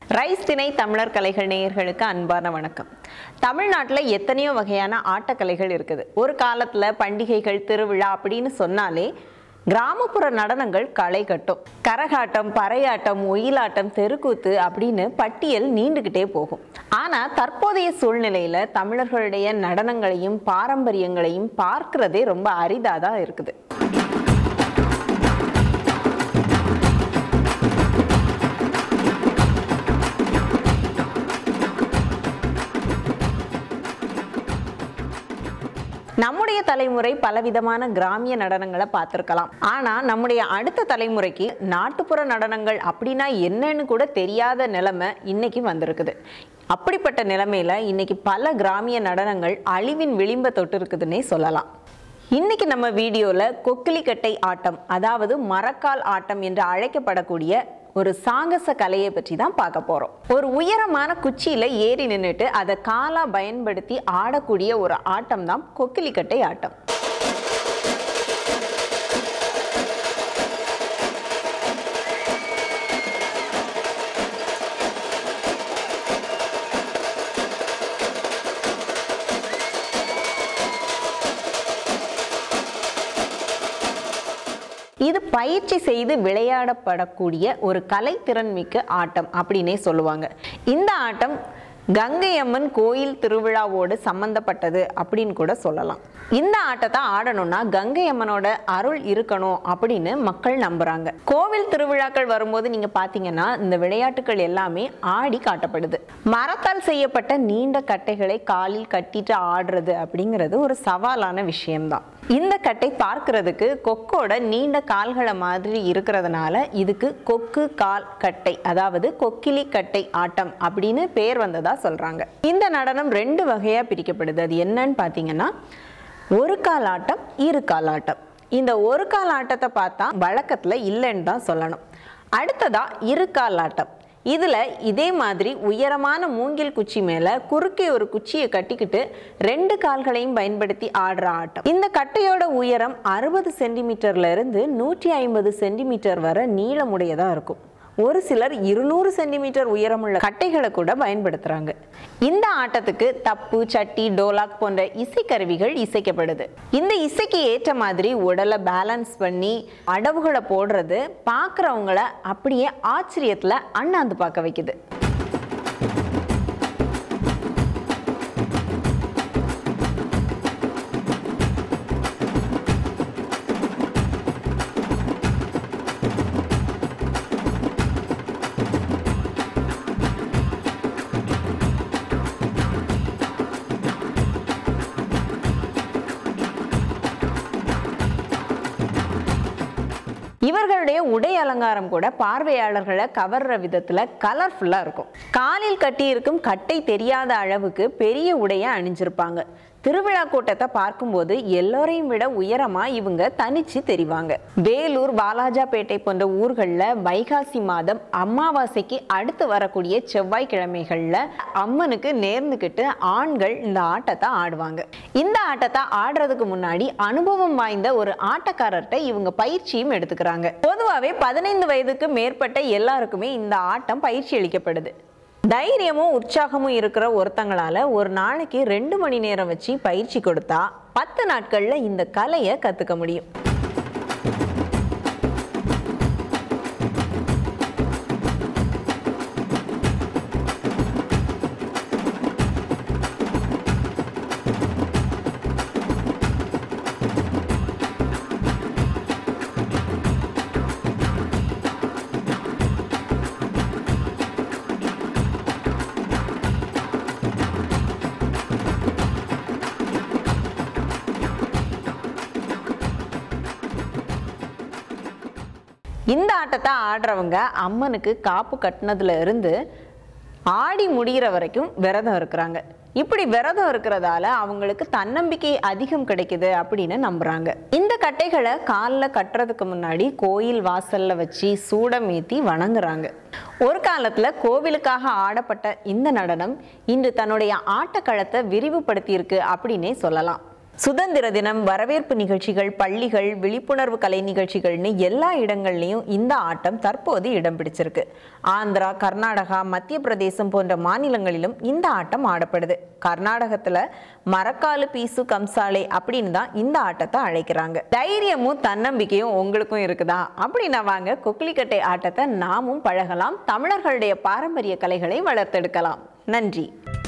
rice திணை தமிழர் கலைகள் நேயர்களுக்கு அன்பான வணக்கம் தமிழ்நாட்டில் எத்தனையோ வகையான ஆட்டக்கலைகள் இருக்குது ஒரு காலத்தில் பண்டிகைகள் திருவிழா அப்படின்னு சொன்னாலே கிராமப்புற நடனங்கள் களை கட்டும் கரகாட்டம் பறையாட்டம் ஒயிலாட்டம் தெருக்கூத்து அப்படின்னு பட்டியல் நீண்டுகிட்டே போகும் ஆனா தற்போதைய சூழ்நிலையில தமிழர்களுடைய நடனங்களையும் பாரம்பரியங்களையும் பார்க்கிறதே ரொம்ப அரிதாதான் இருக்குது நம்முடைய தலைமுறை பலவிதமான கிராமிய நடனங்களை பார்த்துருக்கலாம் ஆனா நம்முடைய அடுத்த தலைமுறைக்கு நாட்டுப்புற நடனங்கள் அப்படின்னா என்னன்னு கூட தெரியாத நிலைமை இன்னைக்கு வந்திருக்குது அப்படிப்பட்ட நிலைமையில இன்னைக்கு பல கிராமிய நடனங்கள் அழிவின் விளிம்ப தொட்டு இருக்குதுன்னே சொல்லலாம் இன்னைக்கு நம்ம வீடியோல கொக்கிலிக்கட்டை ஆட்டம் அதாவது மரக்கால் ஆட்டம் என்று அழைக்கப்படக்கூடிய ஒரு சாகச கலையை பற்றி தான் பார்க்க போறோம் ஒரு உயரமான குச்சியில ஏறி நின்றுட்டு அதை காலா பயன்படுத்தி ஆடக்கூடிய ஒரு ஆட்டம் தான் கொக்கிலிக்கட்டை ஆட்டம் இது பயிற்சி செய்து விளையாடப்படக்கூடிய ஒரு கலைத்திறன் மிக்க ஆட்டம் அப்படின்னே சொல்லுவாங்க இந்த ஆட்டம் கங்கை அம்மன் கோயில் திருவிழாவோடு சம்பந்தப்பட்டது அப்படின்னு கூட சொல்லலாம் இந்த ஆட்டத்தை ஆடணும்னா கங்கை அம்மனோட அருள் இருக்கணும் அப்படின்னு மக்கள் நம்புறாங்க கோவில் திருவிழாக்கள் வரும்போது நீங்க பாத்தீங்கன்னா இந்த விளையாட்டுகள் எல்லாமே ஆடி காட்டப்படுது மரத்தால் செய்யப்பட்ட நீண்ட கட்டைகளை காலில் கட்டிட்டு ஆடுறது அப்படிங்கிறது ஒரு சவாலான விஷயம்தான் இந்த கட்டை பார்க்கிறதுக்கு கொக்கோட நீண்ட கால்களை மாதிரி இருக்கிறதுனால இதுக்கு கொக்கு கால் கட்டை அதாவது கொக்கிலி கட்டை ஆட்டம் அப்படின்னு பேர் வந்ததா சொல்றாங்க இந்த நடனம் ரெண்டு வகையா பிரிக்கப்படுது அது என்னன்னு பார்த்தீங்கன்னா ஒரு கால் ஆட்டம் இரு கால் ஆட்டம் இந்த ஒரு கால் ஆட்டத்தை பார்த்தா வழக்கத்துல இல்லைன்னு தான் சொல்லணும் அடுத்ததா இரு கால் ஆட்டம் இதுல இதே மாதிரி உயரமான மூங்கில் குச்சி மேல குறுக்கே ஒரு குச்சியை கட்டிக்கிட்டு ரெண்டு கால்களையும் பயன்படுத்தி ஆடுற ஆட்டம் இந்த கட்டையோட உயரம் அறுபது சென்டிமீட்டர்ல இருந்து நூற்றி ஐம்பது சென்டிமீட்டர் வரை நீளமுடையதா இருக்கும் ஒரு சிலர் இருநூறு சென்டிமீட்டர் உயரமுள்ள கட்டைகளை கூட பயன்படுத்துறாங்க இந்த ஆட்டத்துக்கு தப்பு சட்டி டோலாக் போன்ற இசைக்கருவிகள் இசைக்கப்படுது இந்த இசைக்கு ஏற்ற மாதிரி உடலை பேலன்ஸ் பண்ணி அடவுகளை போடுறது பார்க்குறவங்கள அப்படியே ஆச்சரியத்துல அண்ணாந்து பார்க்க வைக்குது இவர்களுடைய உடை அலங்காரம் கூட பார்வையாளர்களை கவர்ற விதத்துல கலர்ஃபுல்லா இருக்கும் காலில் கட்டி இருக்கும் கட்டை தெரியாத அளவுக்கு பெரிய உடைய அணிஞ்சிருப்பாங்க திருவிழா கூட்டத்தை பார்க்கும்போது எல்லோரையும் விட உயரமா இவங்க தனிச்சு தெரிவாங்க வேலூர் வாலாஜாபேட்டை போன்ற ஊர்களில் வைகாசி மாதம் அமாவாசைக்கு அடுத்து வரக்கூடிய செவ்வாய்க்கிழமைகள்ல அம்மனுக்கு நேர்ந்துக்கிட்டு ஆண்கள் இந்த ஆட்டத்தை ஆடுவாங்க இந்த ஆட்டத்தை ஆடுறதுக்கு முன்னாடி அனுபவம் வாய்ந்த ஒரு ஆட்டக்காரர்கிட்ட இவங்க பயிற்சியும் எடுத்துக்கிறாங்க பொதுவாகவே பதினைந்து வயதுக்கு மேற்பட்ட எல்லாருக்குமே இந்த ஆட்டம் பயிற்சி அளிக்கப்படுது தைரியமும் உற்சாகமும் இருக்கிற ஒருத்தங்களால ஒரு நாளைக்கு ரெண்டு மணி நேரம் வச்சு பயிற்சி கொடுத்தா பத்து நாட்கள்ல இந்த கலையை கத்துக்க முடியும் இந்த ஆட்டத்தை ஆடுறவங்க அம்மனுக்கு காப்பு கட்டினதுல இருந்து ஆடி முடிகிற வரைக்கும் விரதம் இருக்கிறாங்க இப்படி விரதம் இருக்கிறதால அவங்களுக்கு தன்னம்பிக்கை அதிகம் கிடைக்குது அப்படின்னு நம்புறாங்க இந்த கட்டைகளை காலில் கட்டுறதுக்கு முன்னாடி கோயில் வாசல்ல வச்சு சூடம் ஏத்தி வணங்குறாங்க ஒரு காலத்துல கோவிலுக்காக ஆடப்பட்ட இந்த நடனம் இன்று தன்னுடைய ஆட்டக்களத்தை விரிவுபடுத்தியிருக்கு அப்படின்னே சொல்லலாம் சுதந்திர தினம் வரவேற்பு நிகழ்ச்சிகள் பள்ளிகள் விழிப்புணர்வு கலை நிகழ்ச்சிகள்னு எல்லா இடங்கள்லையும் இந்த ஆட்டம் தற்போது இடம் பிடிச்சிருக்கு ஆந்திரா கர்நாடகா மத்திய பிரதேசம் போன்ற மாநிலங்களிலும் இந்த ஆட்டம் ஆடப்படுது கர்நாடகத்துல மரக்காலு பீசு கம்சாலே அப்படின்னு தான் இந்த ஆட்டத்தை அழைக்கிறாங்க தைரியமும் தன்னம்பிக்கையும் உங்களுக்கும் இருக்குதா அப்படின்னா வாங்க கொக்லிக்கட்டை ஆட்டத்தை நாமும் பழகலாம் தமிழர்களுடைய பாரம்பரிய கலைகளை வளர்த்தெடுக்கலாம் நன்றி